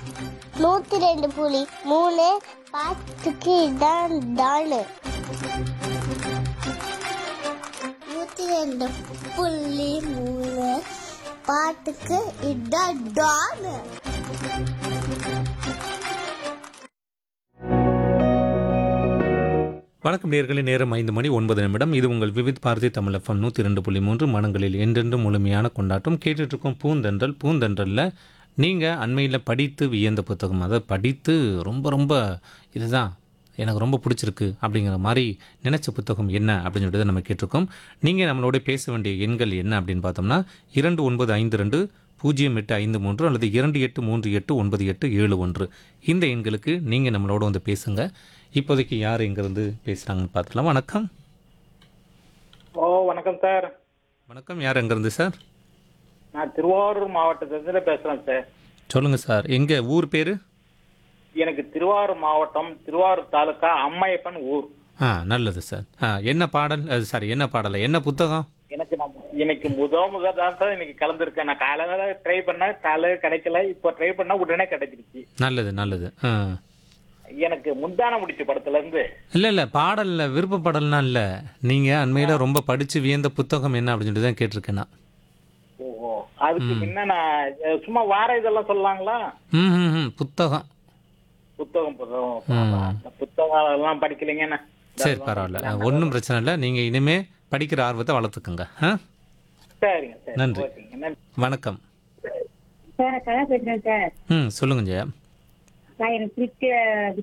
நூத்தி ரெண்டு புலி மூணு பாட்டுக்கு இதான் டானு நூத்தி ரெண்டு புள்ளி மூணு பாட்டுக்கு இதான் டானு வணக்கம் நேர்களே நேரம் ஐந்து மணி ஒன்பது நிமிடம் இது உங்கள் விவித் பாரதி தமிழ் எஃப்எம் நூற்றி ரெண்டு புள்ளி மூன்று மனங்களில் என்றென்றும் முழுமையான கொண்டாட்டம் கேட்டுட்டு இருக்கோம் பூந்தென்றல் பூந்தென்றலில் நீங்கள் அண்மையில் படித்து வியந்த புத்தகம் அதை படித்து ரொம்ப ரொம்ப இதுதான் எனக்கு ரொம்ப பிடிச்சிருக்கு அப்படிங்கிற மாதிரி நினச்ச புத்தகம் என்ன அப்படின்னு சொல்லிட்டு நம்ம கேட்டிருக்கோம் நீங்கள் நம்மளோட பேச வேண்டிய எண்கள் என்ன அப்படின்னு பார்த்தோம்னா இரண்டு ஒன்பது ஐந்து ரெண்டு பூஜ்ஜியம் எட்டு ஐந்து மூன்று அல்லது இரண்டு எட்டு மூன்று எட்டு ஒன்பது எட்டு ஏழு ஒன்று இந்த எண்களுக்கு நீங்கள் நம்மளோட வந்து பேசுங்க இப்போதைக்கு யார் எங்கேருந்து பேசுகிறாங்கன்னு பார்த்துக்கலாம் வணக்கம் ஓ வணக்கம் சார் வணக்கம் யார் எங்கேருந்து சார் நான் திருவாரூர் மாவட்டத்திலிருந்து பேசுறேன் சார் சொல்லுங்கள் சார் எங்கே ஊர் பேர் எனக்கு திருவாரூர் மாவட்டம் திருவாரூர் தாலுக்கா அம்மையப்பன் ஊர் ஆ நல்லது சார் ஆ என்ன பாடல் அது சாரி என்ன பாடலை என்ன புத்தகம் எனக்கு நான் இன்னைக்கு முத முத தான் சார் இன்னைக்கு கலந்துருக்கேன் நான் காலையில ட்ரை பண்ணேன் காலையில கிடைக்கல இப்போ ட்ரை பண்ணா உடனே கிடைச்சிருச்சு நல்லது நல்லது ஆ எனக்கு முந்தான முடிச்ச படத்துல இருந்து இல்லை இல்லை பாடலில் விருப்ப பாடல்னா இல்லை நீங்கள் அண்மையில் ரொம்ப படித்து வியந்த புத்தகம் என்ன அப்படின்னு சொல்லிட்டு தான் கேட்டிருக்கேன் நான் ஓஹோ அதுக்கு முன்ன நான் அஹ், சும்மா வார இதெல்லாம் சொல்லலாங்களா ம் ம் ம் புத்தகம் புத்தகம் புத்தகம் அந்த புத்தகம் எல்லாம் படிக்கலைங்க நான். சரி பரவாயில்ல ஒன்றும் பிரச்சனை இல்லை நீங்கள் இனிமே படிக்கிற ஆர்வத்தை வளர்த்துக்கோங்க ஆ சரிங்க சரி நன்றி. ஓகேங்க நன்றி வணக்கம் சார் கதை பேசுறேன் சார் ம் சொல்லுங்க ஜெயா சார் எனக்கு பிடிச்ச